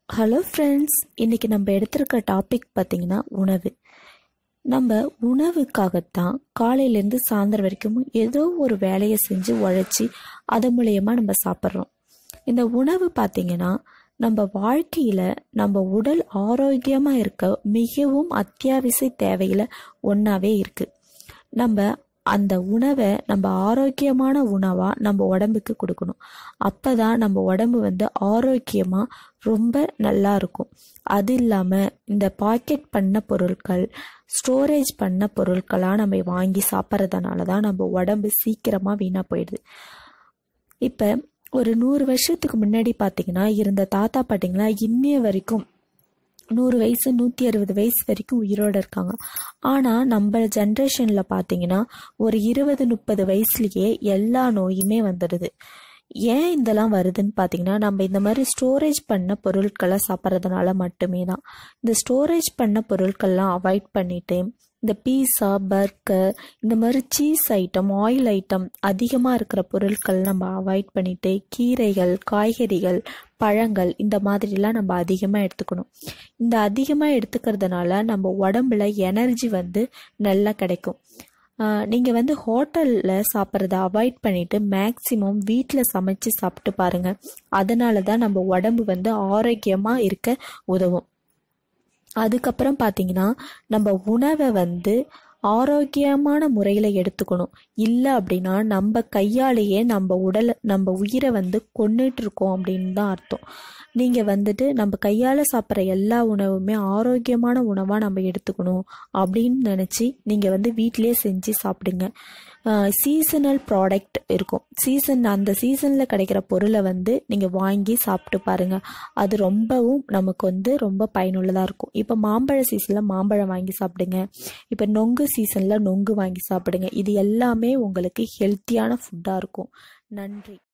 hello friends இன்றைக்கி நம்ம எடுத்திருக்க டாபிக் பார்த்திங்கன்னா உணவு நம்ம உணவுக்காகத்தான் காலையிலேருந்து சாயந்தரம் வரைக்கும் ஏதோ ஒரு வேலையை செஞ்சு உழைச்சி அது மூலயமா நம்ம சாப்பிட்றோம் இந்த உணவு பார்த்திங்கன்னா நம்ம வாழ்க்கையில் நம்ம உடல் ஆரோக்கியமாக இருக்க மிகவும் அத்தியாவசிய தேவையில் ஒன்றாவே இருக்குது நம்ம அந்த உணவை நம்ம ஆரோக்கியமான உணவாக நம்ம உடம்புக்கு கொடுக்கணும் அப்போ தான் நம்ம உடம்பு வந்து ஆரோக்கியமாக ரொம்ப நல்லா இருக்கும் அது இல்லாமல் இந்த பாக்கெட் பண்ண பொருட்கள் ஸ்டோரேஜ் பண்ண பொருட்களாக நம்ம வாங்கி சாப்பிட்றதுனால தான் நம்ம உடம்பு சீக்கிரமாக வீணாக போயிடுது இப்போ ஒரு நூறு வருஷத்துக்கு முன்னாடி பார்த்தீங்கன்னா இருந்த தாத்தா பாட்டிங்களாம் இன்னைய வரைக்கும் நூறு வயசு நூற்றி அறுபது வயசு வரைக்கும் உயிரோடு இருக்காங்க ஆனால் நம்ம ஜென்ரேஷனில் பார்த்தீங்கன்னா ஒரு இருபது முப்பது வயசுலேயே எல்லா நோயுமே வந்துடுது ஏன் இதெல்லாம் வருதுன்னு பார்த்தீங்கன்னா நம்ம இந்த மாதிரி ஸ்டோரேஜ் பண்ண பொருட்களை சாப்பிட்றதுனால மட்டுமே தான் இந்த ஸ்டோரேஜ் பண்ண பொருட்கள்லாம் அவாய்ட் பண்ணிவிட்டு இந்த பீஸா பர்கர் இந்த மாதிரி சீஸ் ஐட்டம் ஆயில் ஐட்டம் அதிகமாக இருக்கிற பொருட்கள் நம்ம அவாய்ட் பண்ணிட்டு கீரைகள் காய்கறிகள் பழங்கள் இந்த மாதிரிலாம் நம்ம அதிகமாக எடுத்துக்கணும் இந்த அதிகமாக எடுத்துக்கிறதுனால நம்ம உடம்புல எனர்ஜி வந்து நல்லா கிடைக்கும் நீங்கள் வந்து ஹோட்டலில் சாப்பிட்றத அவாய்ட் பண்ணிவிட்டு மேக்ஸிமம் வீட்டில் சமைச்சு சாப்பிட்டு பாருங்கள் அதனால தான் நம்ம உடம்பு வந்து ஆரோக்கியமாக இருக்க உதவும் அதுக்கப்புறம் பார்த்தீங்கன்னா நம்ம உணவை வந்து ஆரோக்கியமான முறையில் எடுத்துக்கணும் இல்லை அப்படின்னா நம்ம கையாலேயே நம்ம உடலை நம்ம உயிரை வந்து கொண்டுட்டு இருக்கோம் அப்படின்னு தான் அர்த்தம் நீங்கள் வந்துட்டு நம்ம கையால் சாப்பிட்ற எல்லா உணவுமே ஆரோக்கியமான உணவாக நம்ம எடுத்துக்கணும் அப்படின்னு நினச்சி நீங்கள் வந்து வீட்டிலே செஞ்சு சாப்பிடுங்க சீசனல் ப்ராடக்ட் இருக்கும் சீசன் அந்த சீசனில் கிடைக்கிற பொருளை வந்து நீங்கள் வாங்கி சாப்பிட்டு பாருங்கள் அது ரொம்பவும் நமக்கு வந்து ரொம்ப பயனுள்ளதாக இருக்கும் இப்போ மாம்பழ சீசனில் மாம்பழம் வாங்கி சாப்பிடுங்க இப்போ நொங்கு சீசனில் நொங்கு வாங்கி சாப்பிடுங்க இது எல்லாமே உங்களுக்கு ஹெல்த்தியான ஃபுட்டாக இருக்கும் நன்றி